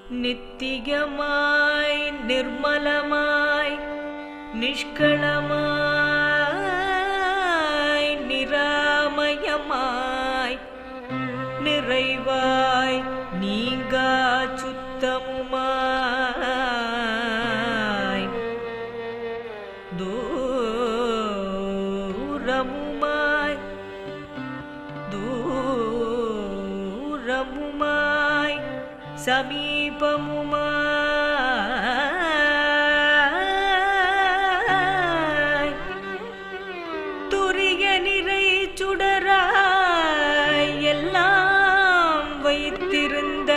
நித்தியமாய் நிர்மலமாய் நிஷ்களமாய் நிராமயமாய் நிறைவாய் நீங்கா சுத்தமுமாய் தூரமுமாய் தூரமுமாய் சமீபமுமாய் துரிய நிறை சுடராய் எல்லாம் வைத்திருந்த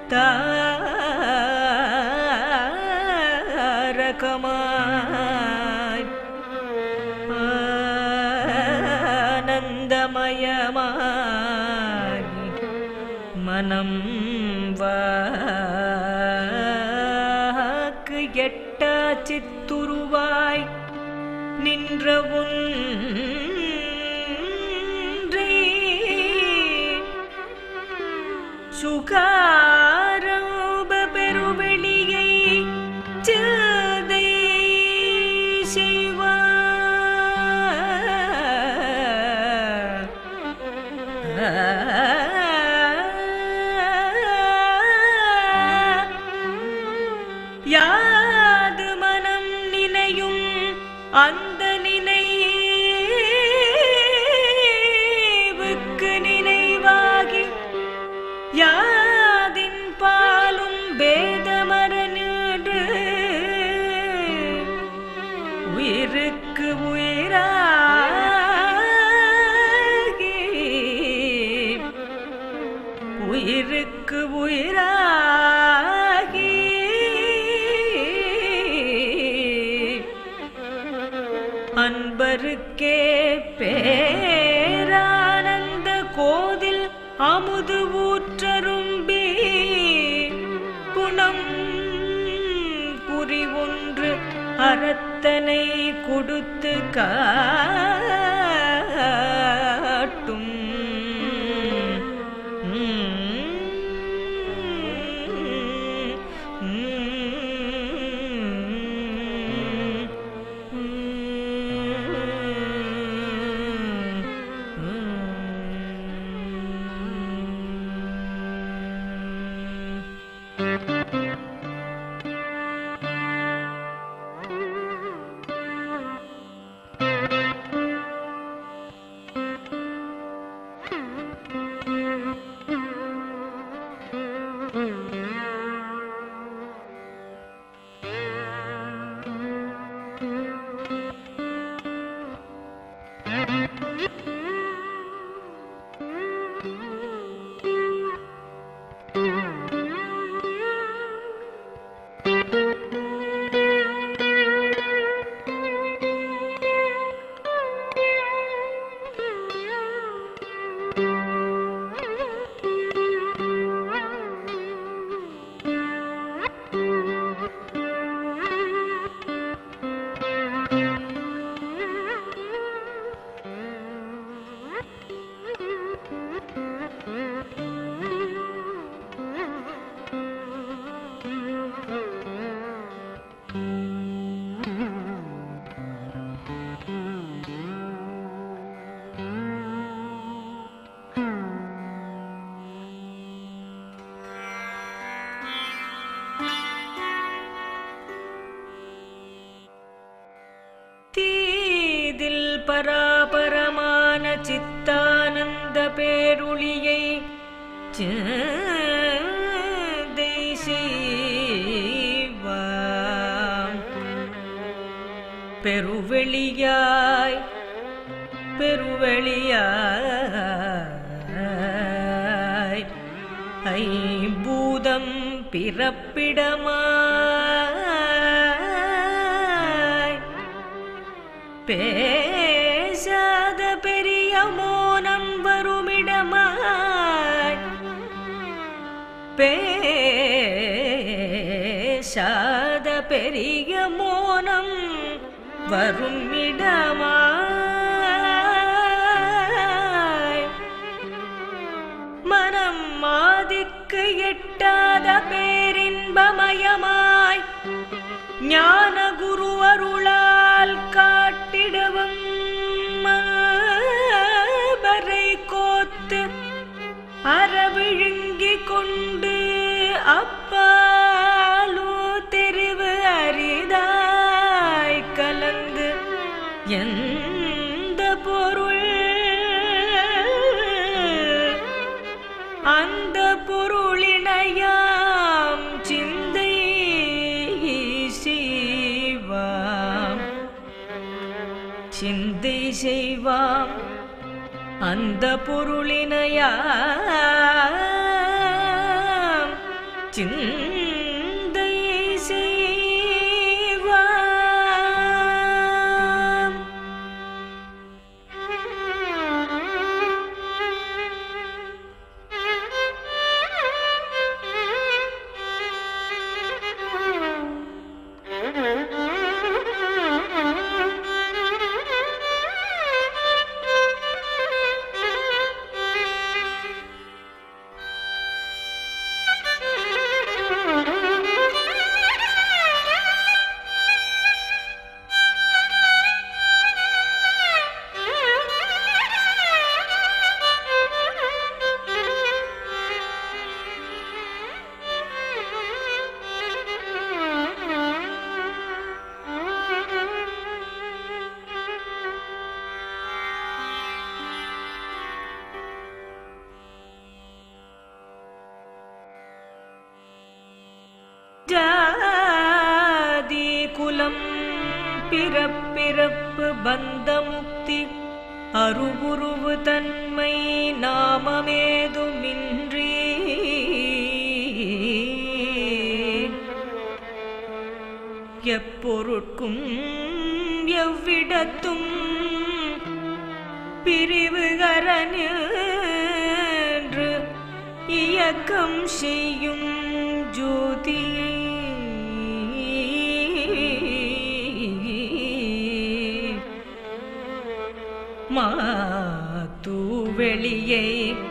தாரகமாய் ஆனந்தமயமாய் மனம் வாக்கு எட்டா சித்துருவாய் நின்ற ஒன்றே சுகாரூப பெருவெளியை சிதை செய்வாய் யாது மனம் நினையும் அந்த நினைவுக்கு நினைவாகி யாதின் பாலும் பேதமர நீடு உயிருக்கு உயிராகி உயிருக்கு உயிராகி அன்பருக்கே பேரானந்த கோதில் அமுது ஊற்றரும்பி குணம் குறி ஒன்று அறத்தனை கொடுத்து காட்டும் தீதில் பராபரமான சித்தானந்த பேருளியை சிந்தை செய்வாம் பெருவெளியாய் பெருவெளியாய் ஐம்பூதம் பிறப்பிடமாய் பேசாத பெரிய மோனம் வருமிடமாய் பேசாத பெரிய மோனம் வருமிடமாய் மனம் மாதிக்கு எட்டாத பேரின் இன்பமயமாய் ஞான குரு அருளால் காட்டிடவும் வரை கோத்து அறவிழுங்கிக் கொண்டு அப்பாலோ தெரிவு அரிதாய் கலந்து எந்த பொருள் அந்த பொருளினையாம் சிந்தை செய்வாம் சிந்தை செய்வாம் அந்த பொருளினையாம் சிந்தை செய்வாம் ஜாதி குலம் பிறப்பிறப்பு பந்த முக்தி அருவுருவு தன்மை நாமமேதுமின்றி எப்பொருட்கும் எவ்விடத்தும் பிரிவுகரன்று இயக்கம் செய்யும் ஜோதியை மாத்தூவெளியை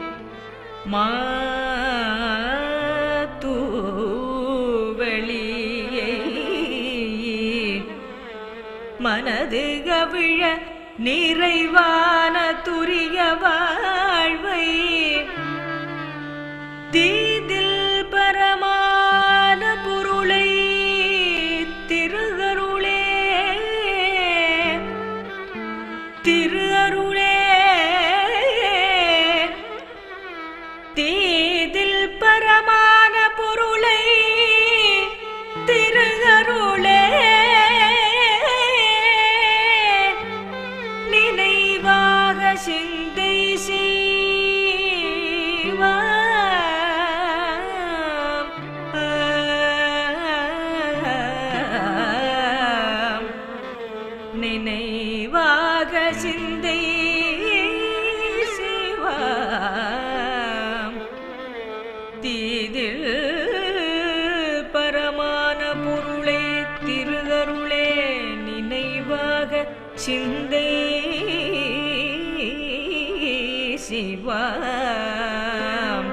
மாத்தூவெளியை மனது கவிழ நிறைவான துரிய வாழ்வை தீதில் பரமான பொருளை திருகருளே திரு அருளே தீதில் பரமான பொருளை திருகருளே நினைவாக சிந்தை செய்வாம் நினைவாக சிந்தை செய்வாம் தீதில் பரமான பொருளே திருகருளே நினைவாக சிந்தை சிவாம்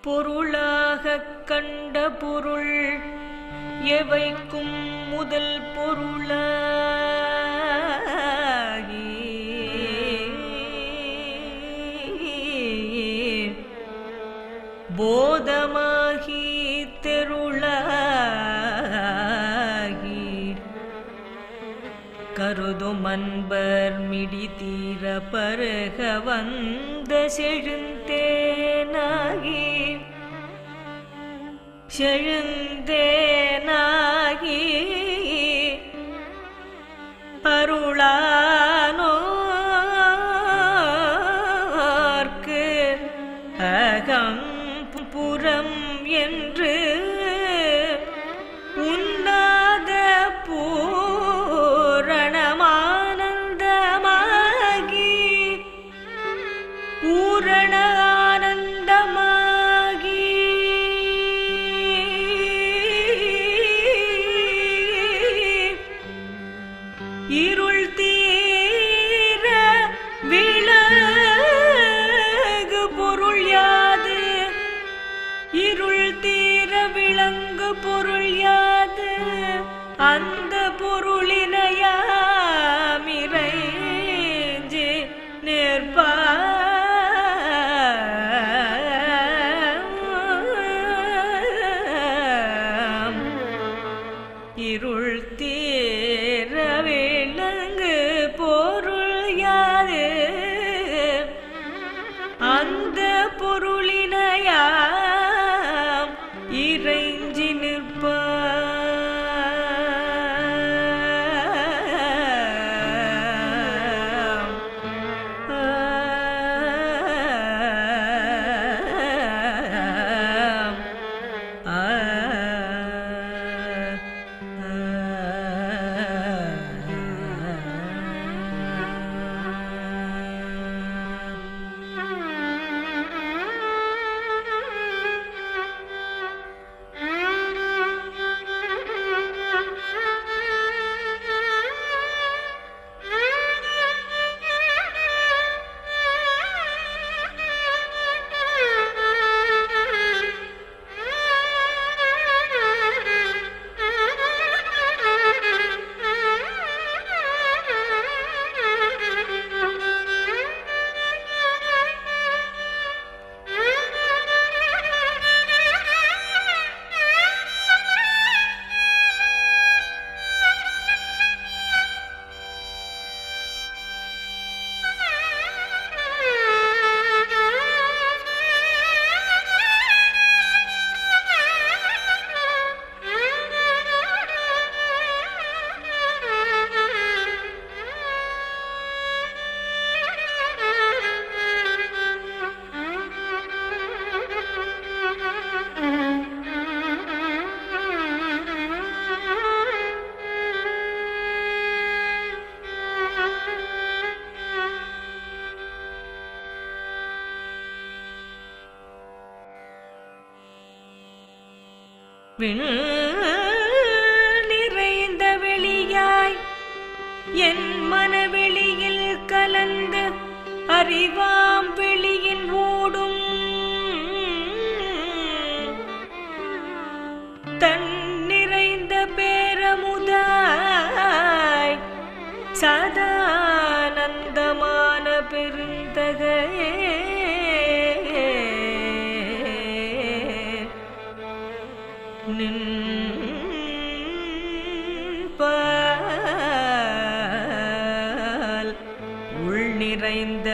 பொருளாகக் கண்ட பொருள் எவைக்கும் முதல் பொருளாகி போதமாகி தெருளாகி கருதும் அன்பர் மிடி தீர பருக வந்த செழுந்தேனாகி செழுந்தேனாகி அருளானோர்க்கு அகம் புறம் என்று உன்னாத பூரணமானந்தமாகி பூரண ஆனந்தமாகி இருள் தீர விலகு பொருள் யாது இருள் தீர விளங்கு பொருள் யாது அந்த பொருளினையாமிரைஞ்சு நிற்பாம் இருள் தீர விளங்கு பொருள் யாது அந்த பொருளினையாம் இறைஞ்சி நிற்பாம் விண் நிறைந்த வெளியாய் என் மனவெளியில் கலந்து அறிவாம் வெளியின் ஊடும் தன் நிறைந்த பேரமுதாய் சதானந்தமான பெருந்தகையே நின்பால் உள் நிறைந்த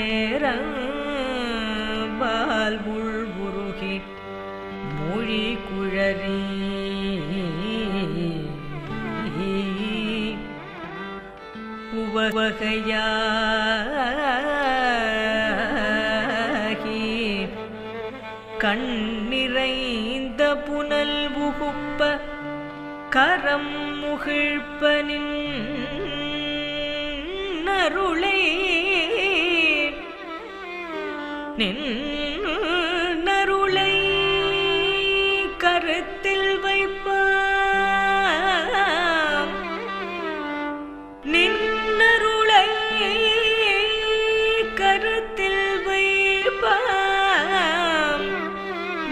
பேரம்பால் உள் உருகி மொழி குழறி உவகையாகி கண் நிறைந்த புனல் உகுப்ப கரம் முகிழ்ப்பனின் அருளை நின்னருளை கருத்தில் வைப்பாம் நின்னருளை கருத்தில் வைப்பாம்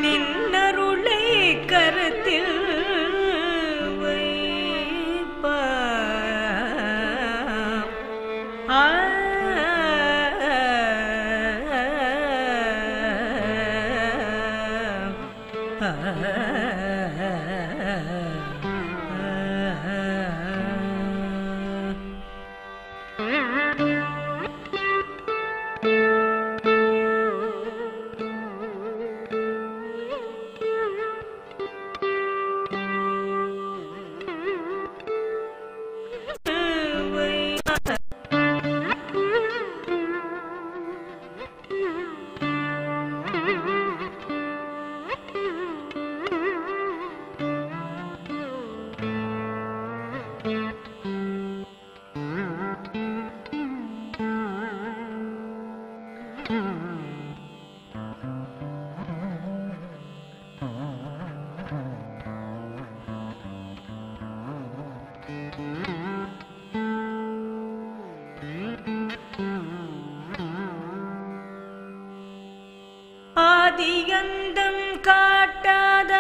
ஆதியந்தம் காட்டாத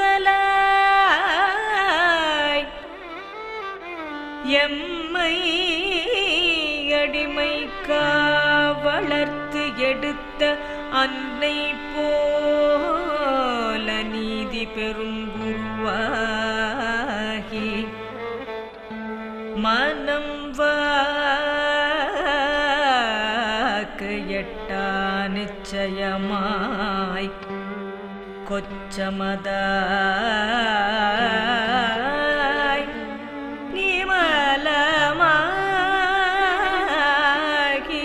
முதலாய் எம்மை அடிமைக்கா வளர்த்து எடுத்த அன்னை போல நீதி பெரும் குருவாகி மனம் வாக்கு எட்டா நிச்சயமாய் கொச்சமதாய் நிமலமாகி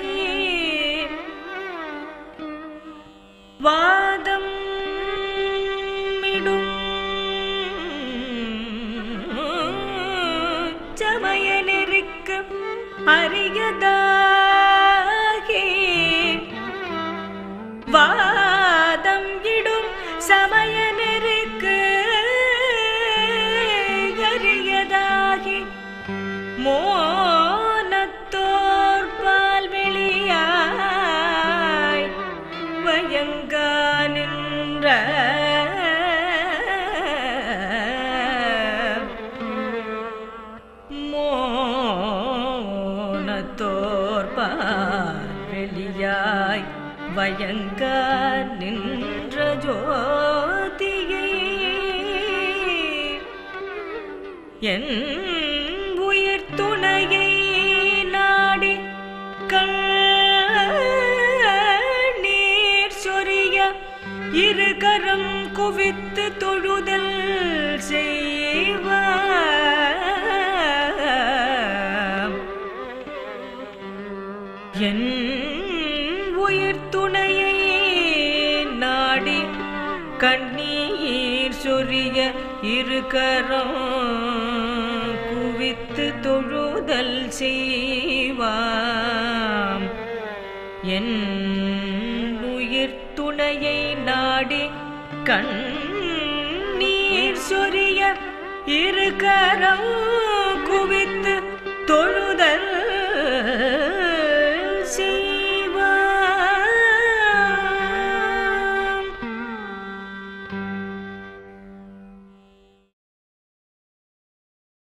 வாதம் இடும் சமயனருக்கு அரியதாகி வாதம் இடும் சமயனருக்கு அரியதாகி மோனத்தோர் பால்வெளியாய் வயங்கா நின்ற மோனத்தோர் வெளியாய் வயங்க நின்ற ஜோதியை என் உயிர் துணையை நாடி நீர் சொரிய இருகரம் குவித்து தொழுதல் செய்வார் என் உயிர் துணையை நாடி கண்ணீர் சொரிய இருக்கரம் குவித்து தொழுதல் செய்வாம் என் உயிர் துணையை நாடி கண்ணீர் சொரிய இருக்கரம்